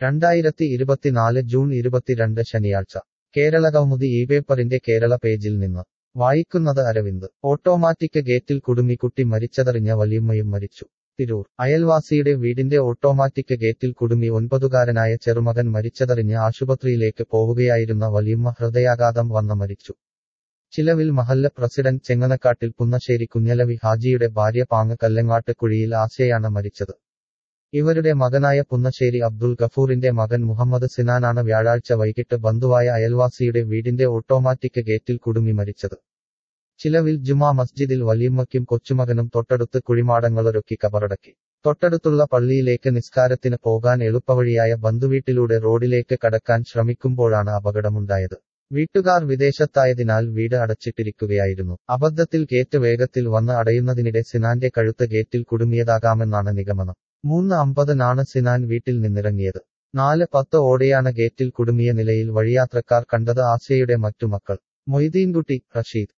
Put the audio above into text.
രണ്ടായിരത്തി ഇരുപത്തിനാല് ജൂൺ ഇരുപത്തിരണ്ട് ശനിയാഴ്ച കേരള കൗമുദി ഈ പേപ്പറിന്റെ കേരള പേജിൽ നിന്ന് വായിക്കുന്നത് അരവിന്ദ് ഓട്ടോമാറ്റിക് ഗേറ്റിൽ കുടുങ്ങി കുട്ടി മരിച്ചതറിഞ്ഞ വല്യമ്മയും മരിച്ചു തിരൂർ അയൽവാസിയുടെ വീടിന്റെ ഓട്ടോമാറ്റിക് ഗേറ്റിൽ കുടുങ്ങി ഒൻപതുകാരനായ ചെറുമകൻ മരിച്ചതറിഞ്ഞ് ആശുപത്രിയിലേക്ക് പോവുകയായിരുന്ന വല്യമ്മ ഹൃദയാഘാതം വന്ന മരിച്ചു ചിലവിൽ മഹല്ല പ്രസിഡന്റ് ചെങ്ങനക്കാട്ടിൽ പുന്നശ്ശേരി കുഞ്ഞലവി ഹാജിയുടെ ഭാര്യ പാങ്ങ് കല്ലങ്ങാട്ട് കുഴിയിൽ ആശയാണ് മരിച്ചത് ഇവരുടെ മകനായ പുന്നശ്ശേരി അബ്ദുൽ ഗഫൂറിന്റെ മകൻ മുഹമ്മദ് സിനാനാണ് വ്യാഴാഴ്ച വൈകിട്ട് ബന്ധുവായ അയൽവാസിയുടെ വീടിന്റെ ഓട്ടോമാറ്റിക് ഗേറ്റിൽ കുടുങ്ങി മരിച്ചത് ചിലവിൽ ജുമാ മസ്ജിദിൽ വല്യമ്മയ്ക്കും കൊച്ചുമകനും തൊട്ടടുത്ത് കുഴിമാടങ്ങളൊരുക്കി കബറടക്കി തൊട്ടടുത്തുള്ള പള്ളിയിലേക്ക് നിസ്കാരത്തിന് പോകാൻ എളുപ്പവഴിയായ ബന്ധുവീട്ടിലൂടെ റോഡിലേക്ക് കടക്കാൻ ശ്രമിക്കുമ്പോഴാണ് അപകടമുണ്ടായത് വീട്ടുകാർ വിദേശത്തായതിനാൽ വീട് അടച്ചിട്ടിരിക്കുകയായിരുന്നു അബദ്ധത്തിൽ ഗേറ്റ് വേഗത്തിൽ വന്ന് അടയുന്നതിനിടെ സിനാന്റെ കഴുത്ത് ഗേറ്റിൽ കുടുങ്ങിയതാകാമെന്നാണ് നിഗമനം മൂന്ന് അമ്പതിനാണ് സിനാൻ വീട്ടിൽ നിന്നിറങ്ങിയത് നാല് പത്ത് ഓടെയാണ് ഗേറ്റിൽ കുടുങ്ങിയ നിലയിൽ വഴിയാത്രക്കാർ കണ്ടത് ആസിയയുടെ മറ്റു മക്കൾ മൊയ്തീൻകുട്ടി റഷീദ്